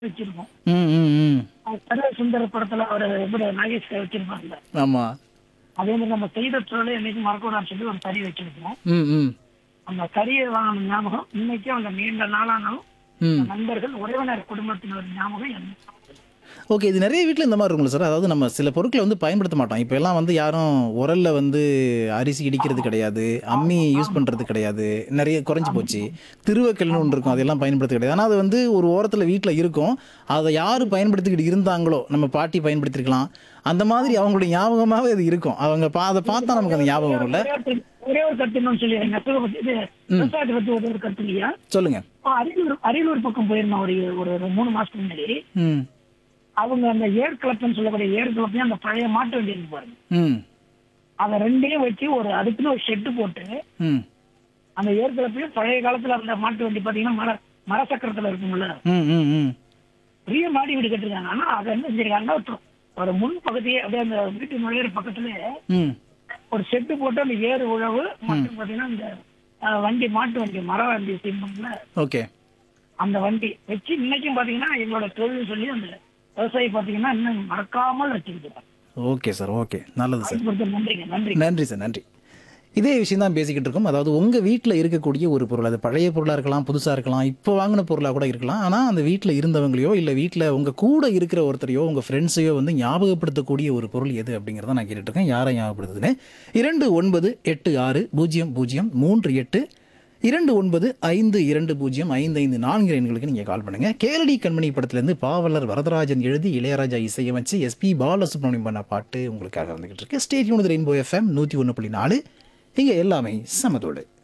வச்சிருக்கோம் ம் ம் ம் அது சர்வ சுந்தர படத்துல அவர் எப்படி நாகேஷ் வச்சிருப்பாங்க ஆமாம் அதே மாதிரி நம்ம செய்த தொழிலை என்னைக்கு மறக்கூடாதுன்னு சொல்லி ஒரு தறி வச்சிருக்கோம் ம் ம் அந்த தறியை வாங்கின ஞாபகம் இன்னைக்கும் அந்த நீண்ட நாளானாலும் ம் நண்பர்கள் உறவினர் குடும்பத்தினர் ஞாபகம் என்ன ஓகே இது நிறைய வீட்டில் இந்த மாதிரி இருக்கும்ல சார் அதாவது நம்ம சில பொருட்களை வந்து பயன்படுத்த மாட்டோம் இப்போ எல்லாம் வந்து யாரும் உரல்ல வந்து அரிசி இடிக்கிறது கிடையாது அம்மி யூஸ் பண்ணுறது கிடையாது நிறைய குறைஞ்சி போச்சு திருவக்கல்னு ஒன்று இருக்கும் அதெல்லாம் பயன்படுத்த கிடையாது ஆனால் அது வந்து ஒரு ஓரத்தில் வீட்டில் இருக்கும் அதை யார் பயன்படுத்திக்கிட்டு இருந்தாங்களோ நம்ம பாட்டி பயன்படுத்திருக்கலாம் அந்த மாதிரி அவங்களுடைய ஞாபகமாகவே அது இருக்கும் அவங்க பா அதை பார்த்தா நமக்கு அந்த ஞாபகம் வரும்ல ஒரே ஒரு- ஒரே ஒரு கருத்து என்னன்னு சொல்லி நெசவை பத்தி இது விவசாயத்தை பத்தி ஒரே ஒரு கருத்து இல்லையா சொல்லுங்க இப்போ அரியலூர் அரியலூர் பக்கம் போயிருந்தோம் ஒரு ஒரு ஒரு மூணு மாசத்துக்கு முன்னாடி ம் அவங்க அந்த ஏர் கிளப்புன்னு சொல்லக்கூடிய ஏர் கிளப்பையும் அந்த பழைய மாட்டு வண்டி இருக்கு பாருங்க ம் அதை ரெண்டையும் வச்சு ஒரு அதுக்குன்னு ஒரு ஷெட்டு போட்டு ம் அந்த ஏர் கிளப்பையும் பழைய காலத்துல அந்த மாட்டு வண்டி பாத்தீங்கன்னா மர மரசக்கரத்துல இருக்கும்ல ம் ம் ம் பெரிய மாடி வீடு கட்டிருக்காங்க ஆனா அதை என்ன செஞ்சிருக்காங்கன்னா ஒரு- ஒரு முன் பகுதியே அப்படியே அந்த வீட்டு நுழையிற பக்கத்துல ம் ஒரு ஷெட்டு போட்டு அந்த ஏர் உழவு மற்றும் பாத்தீங்கன்னா இந்த அஹ், வண்டி மாட்டு வண்டி மர வண்டி சிம்பம்ல ஓகே அந்த வண்டி வச்சு இன்னைக்கும் பாத்தீங்கன்னா எங்களோட தொழில் சொல்லி அந்த விவசாயி பாத்தீங்கன்னா இன்னும் மறக்காமல் வச்சிருக்காங்க ஓகே சார் ஓகே நல்லது சார் நன்றிங்க நன்றி நன்றி சார் நன்றி இதே விஷயம் தான் பேசிக்கிட்டு இருக்கோம் அதாவது உங்கள் வீட்டில் இருக்கக்கூடிய ஒரு பொருள் அது பழைய பொருளாக இருக்கலாம் புதுசாக இருக்கலாம் இப்போ வாங்கின பொருளாக கூட இருக்கலாம் ஆனால் அந்த வீட்டில் இருந்தவங்களையோ இல்லை வீட்டில் உங்கள் கூட இருக்கிற ஒருத்தரையோ உங்கள் ஃப்ரெண்ட்ஸையோ வந்து ஞாபகப்படுத்தக்கூடிய ஒரு பொருள் எது அப்படிங்கிறத நான் கேட்டுட்டு இருக்கேன் யாரை ஞாபகப்படுத்துதுன்னு இரண்டு ஒன்பது எட்டு ஆறு பூஜ்ஜியம் பூஜ்ஜியம் மூன்று எட்டு இரண்டு ஒன்பது ஐந்து இரண்டு பூஜ்ஜியம் ஐந்து ஐந்து நான்கு எண்களுக்கு நீங்கள் கால் பண்ணுங்கள் கேரடி கண்மணி படத்துலேருந்து பாவலர் வரதராஜன் எழுதி இளையராஜா இசையமைச்சு எஸ்பி பாலசுப்ரமணியம் பண்ண பாட்டு உங்களுக்காக வந்துகிட்டு இருக்கு ஸ்டேட் யூனிட் ரெயின்போ எஃப்எம் நூற்றி ஒன்று புள்ளி நாலு இங்கே எல்லாமே சமதோடு